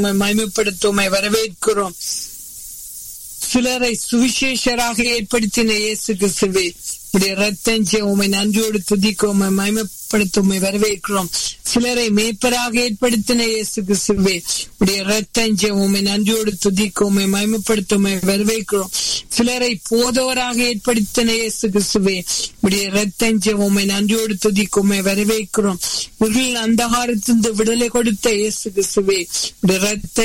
மகிமைப்படுத்துவோமை வரவேற்கிறோம் சிலரை சுவிசேஷராக ஏற்படுத்தின இயேசு கிறிஸ்துவே உடைய ரத்தஞ்ச உமை நன்றியோடு துதிக்கோமை மகிமைப்படுத்துமை வரவேற்கிறோம் சிலரை மேய்ப்பராக ஏற்படுத்தின இயேசு கிறிஸ்துவே உடைய ரத்தஞ்ச உமை நன்றியோடு துதிக்கோமை மகிமைப்படுத்துமை வரவேற்கிறோம் சிலரை போதவராக ஏற்படுத்தின இயேசு கிறிஸ்துவே உடைய ரத்தஞ்ச உமை நன்றியோடு துதிக்கோமை வரவேற்கிறோம் இருள் அந்தகாரத்திலிருந்து விடுதலை கொடுத்த இயேசு கிறிஸ்துவே உடைய ரத்த